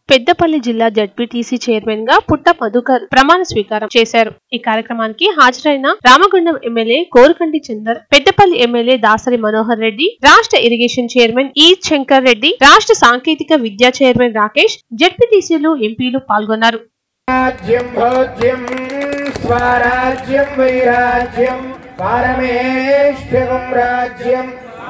పెద్దపల్లి జిల్లా ZPTC chairman గా పుట్ట మధుకర్ ప్రమాణ స్వీకారం చేశారు ఈ కార్యక్రమానికి హాజరైన రామగుండం ఎమ్మెల్యే కోరుకంటి చందర్ పెద్దపల్లి ఎమ్మెల్యే దాసరి మనోహర్ రెడ్డి రాష్ట్ర ఇరిగేషన్ చైర్మన్ ఈ శంకర్ రెడ్డి రాష్ట్ర సాంకేతిక విద్యా చైర్మన్ రాకేష్ జడ్పీటీసీలు ఎంపీలు పాల్గొన్నారు రాజ్యం భోజ్యం స్వరాజ్యం వైరాజ్యం పారమేష్ఠ్యం రాజ్యం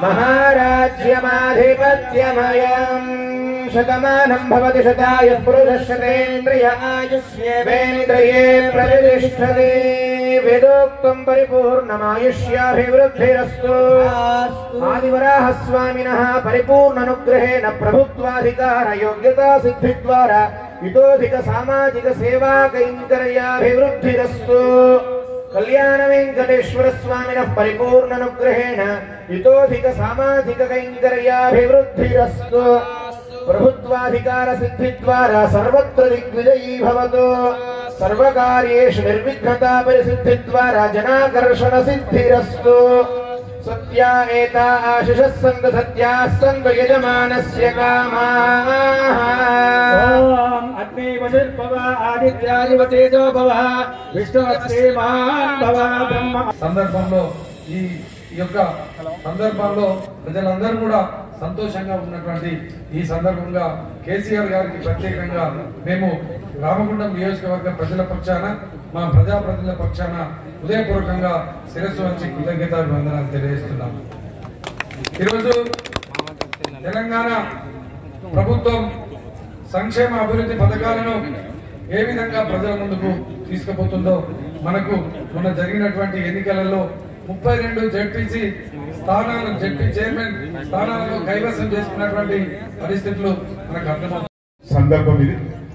మహారాజ్యమాధిపత్యమయం శతమానం భవతి శతాయ పురుషశతేంద్రియ ఆయుష్యేవేంద్రియే ప్రతిష్టతే వేదోక్తం పరిపూర్ణమాయుష్యాభివృద్ధిరస్తు ఆదివరాహస్వామినः పరిపూర్ణనుగ్రహేణ ప్రభుత్వాధికార యోగ్యతా సిద్ధిద్వారా ఇతోధిక సామాజిక సేవా కైంకర్యాభివృద్ధిరస్తు కళ్యాణ వెంకటేశ్వర స్వామిన పరిపూర్ణనుగ్రహేణ ఇతోధిక సామాజిక కైంకర్యాభివృద్ధిరస్తు ప్రభుత్వాధికార సిద్ధి ద్వారా సర్వత్ర దిగ్విజయీ భవతు సర్వకార్యేషు నిర్విఘ్నతా పరిసిద్ధి ద్వారా జనాకర్షణ సిద్ధిరస్తు సత్యా ఏతా ఆశిషः సంత సత్యాः సంత యజమానస్య కామాः ఓం అగ్ని వశిర్భవ ఆదిత్యాదివతేజో భవ విష్ణుశ్రీమాన్ భవ బ్రహ్మ సందర్భంలో ఈ ఈ యొక్క సందర్భంలో ప్రజలందరూ కూడా సంతోషంగా ఉన్నటువంటి ఈ సందర్భంగా కేసీఆర్ గారికి ప్రత్యేకంగా మేము రామగుండం నియోజకవర్గ ప్రజల పక్షాన మా ప్రజాప్రతినిధుల పక్షాన హృదయపూర్వకంగా శిరస్సు వచ్చి కృతజ్ఞతాభివందనాలు తెలియజేస్తున్నాం ఈరోజు తెలంగాణ ప్రభుత్వం సంక్షేమ అభివృద్ధి పథకాలను ఏ విధంగా ప్రజల ముందుకు తీసుకుపోతుందో మనకు మొన్న జరిగినటువంటి ఎన్నికలలో ముప్పై రెండు జడ్పీసీ స్థానాలను జడ్పీ చైర్మన్ స్థానాలను కైవసం చేసుకున్నటువంటి పరిస్థితులు మనకు అర్థమవుతాయి సందర్భం ఇది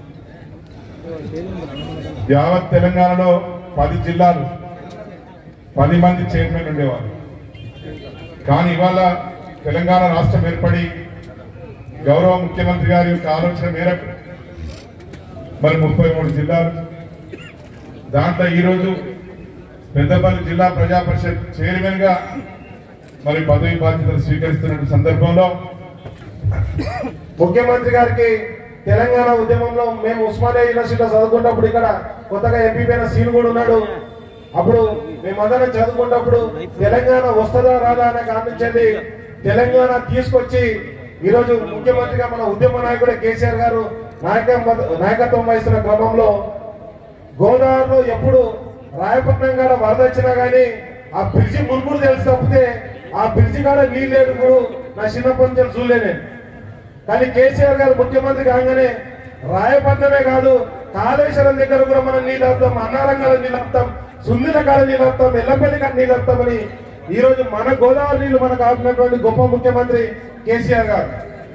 యావత్ తెలంగాణలో పది జిల్లాలు పది మంది చైర్మన్ ఉండేవారు కానీ ఇవాళ తెలంగాణ రాష్ట్రం ఏర్పడి గౌరవ ముఖ్యమంత్రి గారి యొక్క ఆలోచన మేరకు మరి ముప్పై మూడు జిల్లాలు దాంట్లో ఈరోజు పెద్దపల్లి జిల్లా ప్రజా పరిషత్ చైర్మన్ గా మరి పదవి బాధ్యతలు స్వీకరిస్తున్న సందర్భంలో ముఖ్యమంత్రి గారికి తెలంగాణ ఉద్యమంలో మేము ఉస్మానియా యూనివర్సిటీలో చదువుకున్నప్పుడు ఇక్కడ కొత్తగా ఎంపీ పైన సీన్ కూడా ఉన్నాడు అప్పుడు మేమందరం చదువుకున్నప్పుడు తెలంగాణ వస్తుందా రాదా అనే కారణించేది తెలంగాణ తీసుకొచ్చి ఈరోజు ముఖ్యమంత్రిగా మన ఉద్యమ నాయకుడు కేసీఆర్ గారు నాయకత్వం నాయకత్వం వహిస్తున్న క్రమంలో గోదావరిలో ఎప్పుడు రాయపట్నం కాడ వరద వచ్చినా గానీ ఆ బ్రిడ్జి మురుగురు తెలిసి తప్పితే ఆ బ్రిడ్జి కాడ నీళ్ళు లేదు కూడా నా చిన్నప్పటి నుంచి చూడలేనే కానీ కేసీఆర్ గారు ముఖ్యమంత్రి కాగానే రాయపట్నమే కాదు కాళేశ్వరం దగ్గర కూడా మనం నీళ్ళు ఆపుతాం అన్నారంగాల నీళ్ళు ఆపుతాం సుందిల కాడ నీళ్ళు ఆపుతాం ఎల్లపల్లి కాడ నీళ్ళు ఆపుతామని ఈ రోజు మన గోదావరి నీళ్లు మనకు ఆపినటువంటి గొప్ప ముఖ్యమంత్రి కేసీఆర్ గారు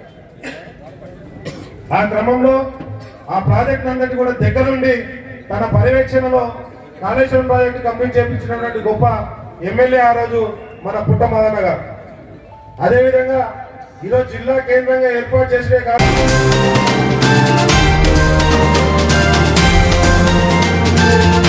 ఆ క్రమంలో ఆ ప్రాజెక్ట్ అందరినీ కూడా దగ్గరుండి తన పర్యవేక్షణలో కాళేశ్వరం ప్రాజెక్టు కంప్లీట్ చేయించినటువంటి గొప్ప ఎమ్మెల్యే ఆ రోజు మన పుట్ట మదన గారు అదేవిధంగా ఈరోజు జిల్లా కేంద్రంగా ఏర్పాటు చేసినే కాదు